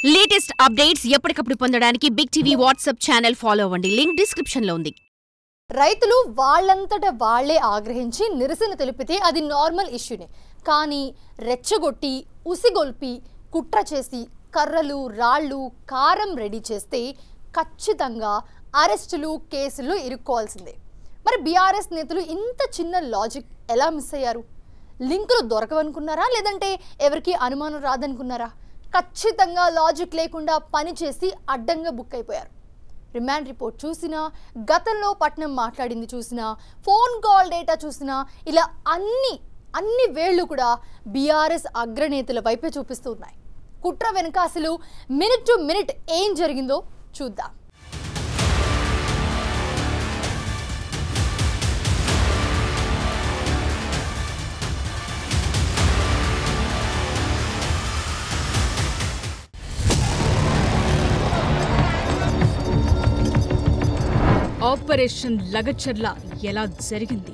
latest updates ఎప్పటికప్పుడు పొందడానికి big TV WhatsApp channel follow అవ్వండి లింక్ డిస్క్రిప్షన్ లో ఉంది రైతులు వాళ్ళంతట వాళ్లే ఆగ్రహించి నిరసన తెలిపితే అది నార్మల్ ఇష్యూనే కానీ రెచ్చగొట్టి ఉసిగొల్పి కుట్ర చేసి కర్రలు రాళ్ళు కారం రెడీ చేస్తే ఖచ్చితంగా అరెస్టులు కేసులు ఇరుక్కోవాల్సిందే మరి బీఆర్ఎస్ నేతలు ఇంత చిన్న లాజిక్ ఎలా మిస్ అయ్యారు లింకులు దొరకవనుకున్నారా లేదంటే ఎవరికి అనుమానం రాదనుకున్నారా ఖచ్చితంగా లాజిక్ లేకుండా పనిచేసి అడ్డంగా బుక్ అయిపోయారు రిమాండ్ రిపోర్ట్ చూసినా గతంలో పట్నం మాట్లాడింది చూసినా ఫోన్ కాల్ డేటా చూసినా ఇలా అన్ని అన్ని వేళ్ళు కూడా బీఆర్ఎస్ అగ్రనేతల వైపే చూపిస్తూ ఉన్నాయి కుట్ర వెనుక అసలు మినిట్ టు మినిట్ ఏం జరిగిందో చూద్దాం ఆపరేషన్ లగచర్ల ఎలా జరిగింది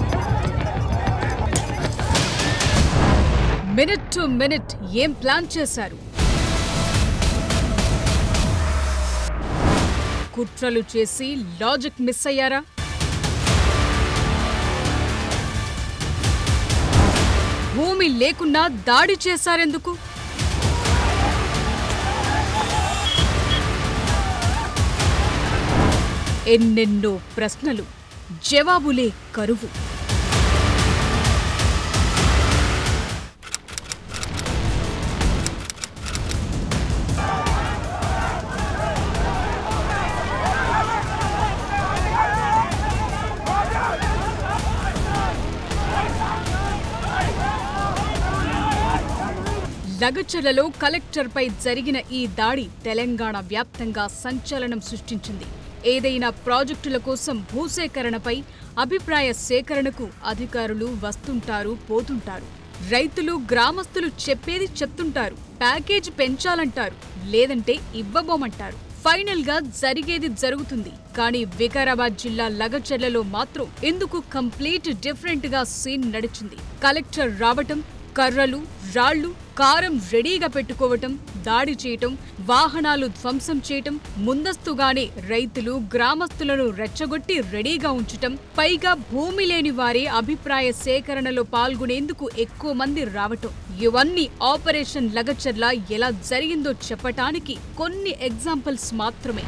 మినిట్ టు మినిట్ ఏం ప్లాన్ చేశారు కుట్రలు చేసి లాజిక్ మిస్ అయ్యారా భూమి లేకున్నా దాడి చేశారెందుకు ఎన్నెన్నో ప్రశ్నలు జవాబులే కరువు లగచర్లలో కలెక్టర్పై జరిగిన ఈ దాడి తెలంగాణ వ్యాప్తంగా సంచలనం సృష్టించింది ఏదైనా ప్రాజెక్టుల కోసం భూసేకరణపై అభిప్రాయ సేకరణకు అధికారులు వస్తుంటారు పోతుంటారు రైతులు గ్రామస్తులు చెప్పేది చెప్తుంటారు ప్యాకేజ్ పెంచాలంటారు లేదంటే ఇవ్వబోమంటారు ఫైనల్ గా జరిగేది జరుగుతుంది కానీ వికారాబాద్ జిల్లా లగచర్లలో మాత్రం ఎందుకు కంప్లీట్ డిఫరెంట్ గా సీన్ నడిచింది కలెక్టర్ రావటం కర్రలు రాళ్లు కారం రెడీగా పెట్టుకోవటం దాడి చేయటం వాహనాలు ధ్వంసం చేయటం ముందస్తుగానే రైతులు గ్రామస్తులను రెచ్చగొట్టి రెడీగా ఉంచటం పైగా భూమి లేని వారి అభిప్రాయ సేకరణలో పాల్గొనేందుకు ఎక్కువ మంది రావటం ఇవన్నీ ఆపరేషన్ లగచర్ల ఎలా జరిగిందో చెప్పటానికి కొన్ని ఎగ్జాంపుల్స్ మాత్రమే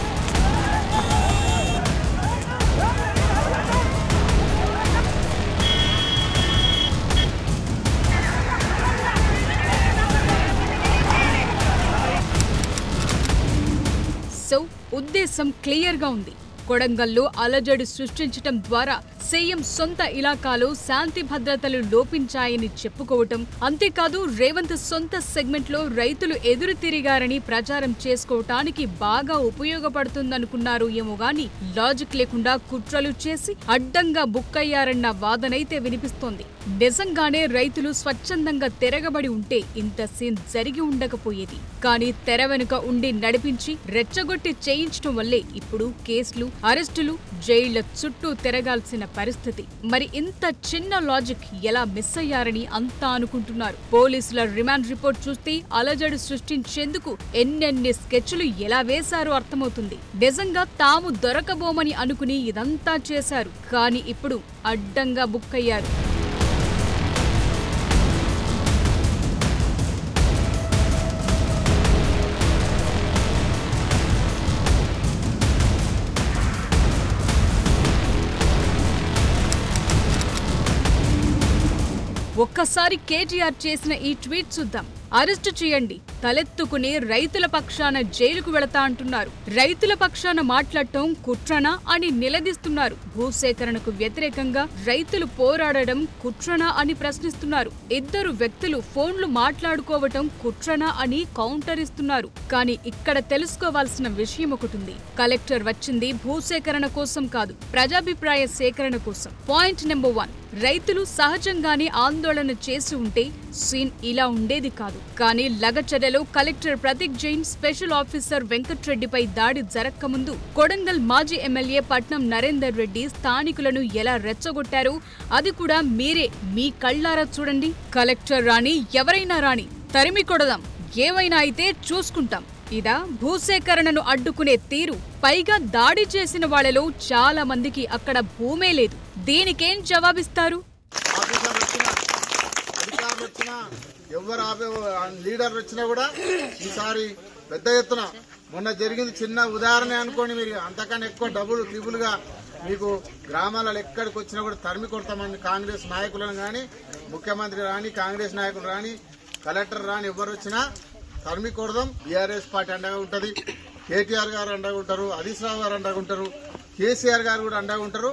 సో ఉద్దేశం క్లియర్గా ఉంది కొడంగల్లో అలజడి సృష్టించటం ద్వారా సీఎం సొంత ఇలాకాలో శాంతి భద్రతలు లోపించాయని చెప్పుకోవటం అంతేకాదు రేవంత్ సొంత సెగ్మెంట్లో రైతులు ఎదురు తిరిగారని ప్రచారం చేసుకోవటానికి బాగా ఉపయోగపడుతుందనుకున్నారు ఏమో గాని లాజిక్ లేకుండా కుట్రలు చేసి అడ్డంగా బుక్కయ్యారన్న వాదనైతే వినిపిస్తోంది నిజంగానే రైతులు స్వచ్ఛందంగా తిరగబడి ఉంటే ఇంత సీన్ జరిగి ఉండకపోయేది కానీ తెర వెనుక ఉండి నడిపించి రెచ్చగొట్టి చేయించడం వల్లే ఇప్పుడు కేసులు అరెస్టులు జైళ్ల చుట్టూ తిరగాల్సిన పరిస్థితి మరి ఇంత చిన్న లాజిక్ ఎలా మిస్ అయ్యారని అంతా అనుకుంటున్నారు పోలీసుల రిమాండ్ రిపోర్ట్ చూస్తే అలజడి సృష్టించేందుకు ఎన్నెన్ని స్కెచ్లు ఎలా వేశారో అర్థమవుతుంది నిజంగా తాము దొరకబోమని అనుకుని ఇదంతా చేశారు కానీ ఇప్పుడు అడ్డంగా బుక్కయ్యారు ఒక్కసారి కేటీఆర్ చేసిన ఈ ట్వీట్ చూద్దాం అరెస్టు చేయండి తలెత్తుకుని రైతుల పక్షాన జైలుకు వెళతా అంటున్నారు రైతుల పక్షాన మాట్లాడటం కుట్రనా అని నిలదీస్తున్నారు భూసేకరణకు వ్యతిరేకంగా రైతులు పోరాడడం కుట్రనా అని ప్రశ్నిస్తున్నారు ఇద్దరు వ్యక్తులు ఫోన్లు మాట్లాడుకోవటం కుట్రనా అని కౌంటర్ ఇస్తున్నారు కానీ ఇక్కడ తెలుసుకోవాల్సిన విషయం ఒకటుంది కలెక్టర్ వచ్చింది భూసేకరణ కోసం కాదు ప్రజాభిప్రాయ సేకరణ కోసం పాయింట్ నెంబర్ వన్ రైతులు సహజంగానే ఆందోళన చేసి ఉంటే సీన్ ఇలా ఉండేది కాదు కానీ లగచర్యలో collector Prateek Jain special officer వెంకట్రెడ్డిపై దాడి జరక్కముందు కొడంగల్ మాజీ ఎమ్మెల్యే పట్నం నరేందర్ రెడ్డి స్థానికులను ఎలా రెచ్చగొట్టారో అది కూడా మీరే మీ కళ్ళారా చూడండి కలెక్టర్ రాని ఎవరైనా రాని తరిమి కొడదాం ఏమైనా అయితే చూసుకుంటాం ఇదా భూసేకరణను అడ్డుకునే తీరు పైగా దాడి చేసిన వాళ్ళలో చాలా మందికి అక్కడ భూమే లేదు దీనికేం జవాబిస్తారు ఆఫీసర్ వచ్చినా అధికారులు వచ్చినా ఎవరు ఆపే లీడర్ వచ్చినా కూడా ఈసారి పెద్ద ఎత్తున మొన్న జరిగింది చిన్న ఉదాహరణ అనుకోండి మీరు అంతకన్నా ఎక్కువ డబ్బులు ట్రిబుల్గా మీకు గ్రామాలలో ఎక్కడికి వచ్చినా కూడా తరిమి కొడతామని కాంగ్రెస్ నాయకులను కానీ ముఖ్యమంత్రి రాని కాంగ్రెస్ నాయకులు రాని కలెక్టర్ రాని ఎవరు వచ్చినా తరిమి కొడదాం బీఆర్ఎస్ పార్టీ అండగా ఉంటుంది కేటీఆర్ గారు అండగా ఉంటారు హరీష్ రావు గారు అండగా ఉంటారు కేసీఆర్ గారు కూడా అండగా ఉంటారు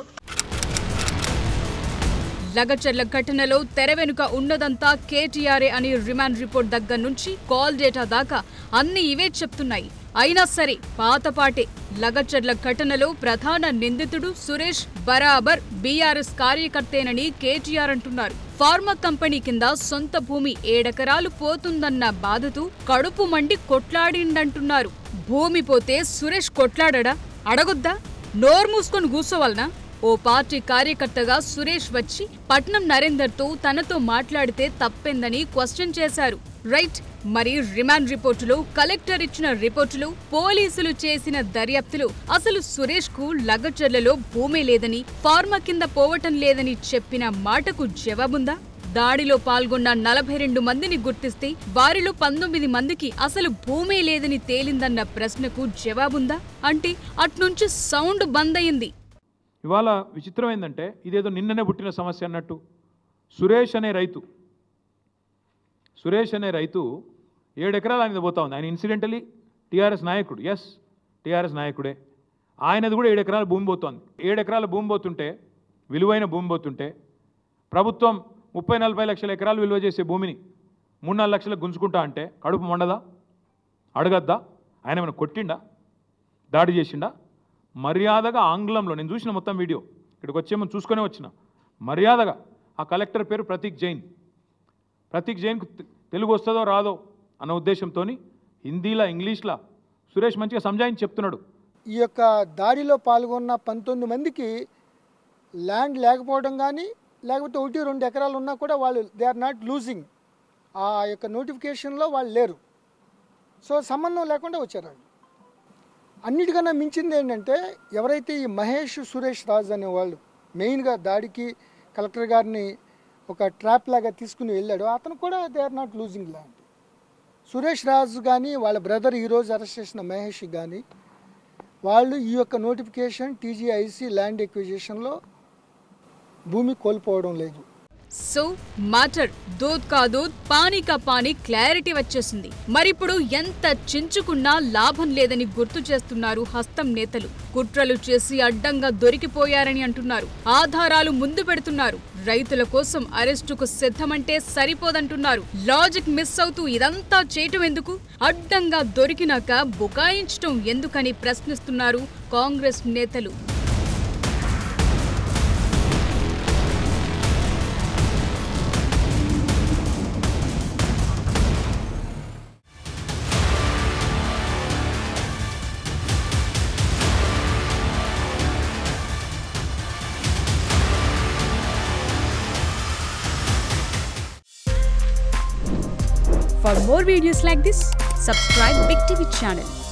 లగచర్ల ఘటనలో తెర వెనుక ఉన్నదంతా కేటీఆర్ఏ అని రిమాండ్ రిపోర్ట్ దగ్గర నుంచి కాల్ డేటా దాకా అన్ని ఇవే చెప్తున్నాయి అయినా సరే పాతపాటే లగచర్ల ఘటనలో ప్రధాన నిందితుడు సురేష్ బరాబర్ బీఆర్ఎస్ కార్యకర్తేనని కేటీఆర్ అంటున్నారు ఫార్మా కంపెనీ కింద సొంత భూమి ఏడెకరాలు పోతుందన్న బాధతో కడుపు మండి కొట్లాడిండంటున్నారు భూమి పోతే సురేష్ కొట్లాడడా అడగొద్దా నోరు మూసుకొని కూర్చోవాలనా ఓ పార్టీ కార్యకర్తగా సురేష్ వచ్చి పట్నం నరేందర్తో తనతో మాట్లాడితే తప్పిందని క్వశ్చన్ చేశారు రైట్ మరి రిమాండ్ రిపోర్టులో కలెక్టర్ ఇచ్చిన రిపోర్టులో పోలీసులు చేసిన దర్యాప్తులో అసలు సురేష్ కు లగచర్లలో భూమే లేదని ఫార్మా కింద పోవటం లేదని చెప్పిన మాటకు జవాబుందా దాడిలో పాల్గొన్న నలభై రెండు మందిని గుర్తిస్తే వారిలో పంతొమ్మిది మందికి అసలు భూమే లేదని తేలిందన్న ప్రశ్నకు జవాబుందా అంటే అట్నుంచి సౌండ్ బంద్ అయింది ఇవాళ విచిత్రం ఏంటంటే ఇదేదో నిన్ననే పుట్టిన సమస్య అన్నట్టు సురేష్ అనే రైతు సురేష్ అనే రైతు ఏడు ఎకరాలు ఆయన పోతా ఉంది ఆయన ఇన్సిడెంటలీ టీఆర్ఎస్ నాయకుడు ఎస్ టీఆర్ఎస్ నాయకుడే ఆయనది కూడా ఏడు ఎకరాల భూమి పోతోంది ఏడు ఎకరాల భూమి పోతుంటే విలువైన భూమి పోతుంటే ప్రభుత్వం ముప్పై నలభై లక్షల ఎకరాలు విలువ చేసే భూమిని మూడు నాలుగు లక్షలకు గుంజుకుంటా అంటే కడుపు మండదా అడగద్దా ఆయన ఏమైనా కొట్టిండా దాడి చేసిండా మర్యాదగా ఆంగ్లంలో నేను చూసిన మొత్తం వీడియో ఇక్కడికి వచ్చేమో చూసుకునే వచ్చిన మర్యాదగా ఆ కలెక్టర్ పేరు ప్రతీక్ జైన్ ప్రతీక్ జైన్కు తె- తెలుగు వస్తుందో రాదో అన్న ఉద్దేశంతో హిందీలా ఇంగ్లీష్లా సురేష్ మంచిగా సంజాయించి చెప్తున్నాడు ఈ యొక్క దాడిలో పాల్గొన్న పంతొమ్మిది మందికి ల్యాండ్ లేకపోవడం కానీ లేకపోతే ఒకటి రెండు ఎకరాలు ఉన్నా కూడా వాళ్ళు దే ఆర్ నాట్ లూజింగ్ ఆ యొక్క నోటిఫికేషన్లో వాళ్ళు లేరు సో సంబంధం లేకుండా వచ్చారు వాళ్ళు అన్నిటికన్నా మించింది ఏంటంటే ఎవరైతే ఈ మహేష్ సురేష్ రాజ్ అనే వాళ్ళు మెయిన్గా దాడికి కలెక్టర్ గారిని ఒక ట్రాప్ లాగా తీసుకుని వెళ్ళాడు అతను కూడా they are not losing land Suresh Raju కానీ వాళ్ళ బ్రదర్ ఈరోజు అరెస్ట్ చేసిన మహేష్ కానీ వాళ్ళు ఈ యొక్క నోటిఫికేషన్ టీజీఐసి ల్యాండ్ ఎక్విజిషన్లో భూమి కోల్పోవడం లేదు సో మాటర్ దూద్ కా దూద్ పానీ కా పానీ క్లారిటీ వచ్చేసింది మరిప్పుడు ఎంత చించుకున్నా లాభం లేదని గుర్తు చేస్తున్నారు హస్తం నేతలు కుట్రలు చేసి అడ్డంగా దొరికిపోయారని అంటున్నారు ఆధారాలు ముందు పెడుతున్నారు రైతుల కోసం అరెస్టుకు సిద్ధమంటే సరిపోదంటున్నారు లాజిక్ మిస్ అవుతూ ఇదంతా చేయటం ఎందుకు అడ్డంగా దొరికినాక బుకాయించటం ఎందుకని ప్రశ్నిస్తున్నారు కాంగ్రెస్ నేతలు For more videos like this, subscribe Big TV channel